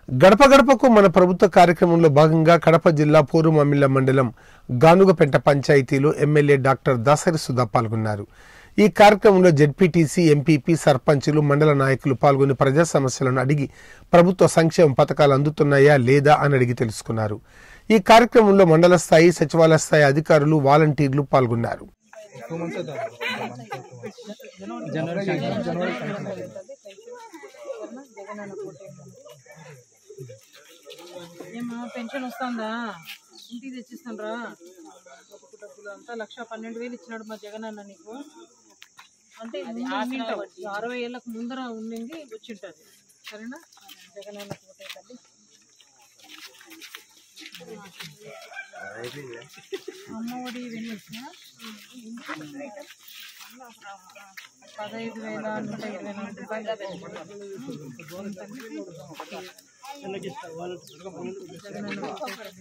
గడప గడపకు మన ప్రభుత్వ కార్యక్రమంలో భాగంగా కడప జిల్లా పోరుమామిళ్ల మండలం గానుగపెంట పంచాయతీలో ఎమ్మెల్యే డాక్టర్ దాసరి సుధా పాల్గొన్నారు ఈ కార్యక్రమంలో జెడ్పీటీసీ ఎంపీపీ సర్పంచులు మండల నాయకులు పాల్గొని ప్రజా సమస్యలను అడిగి ప్రభుత్వ సంక్షేమ పథకాలు అందుతున్నాయా లేదా అని అడిగి తెలుసుకున్నారు ఈ కార్యక్రమంలో మండల స్థాయి సచివాలయ స్థాయి అధికారులు వాలంటీర్లు పాల్గొన్నారు ఏమా పెన్షన్ వస్తుందా ఇంటికి తెచ్చిస్తానరా డబ్బులు అంతా లక్ష పన్నెండు వేలు ఇచ్చినాడు మా జగన్ అన్న నీకు అంటే ముందు ఉండింటావు. అరవై ఏళ్ళకు ముందర ఉండింది వచ్చింటది సరేనా జగన్ అన్న ఓటే తల్లి అమ్మఒడి ఇవన్నీ వచ్చినా పదహైదు వేల నూట ఇరవై నాలుగు రూపాయలు జగన్ అన్న ఓటే తల్లి.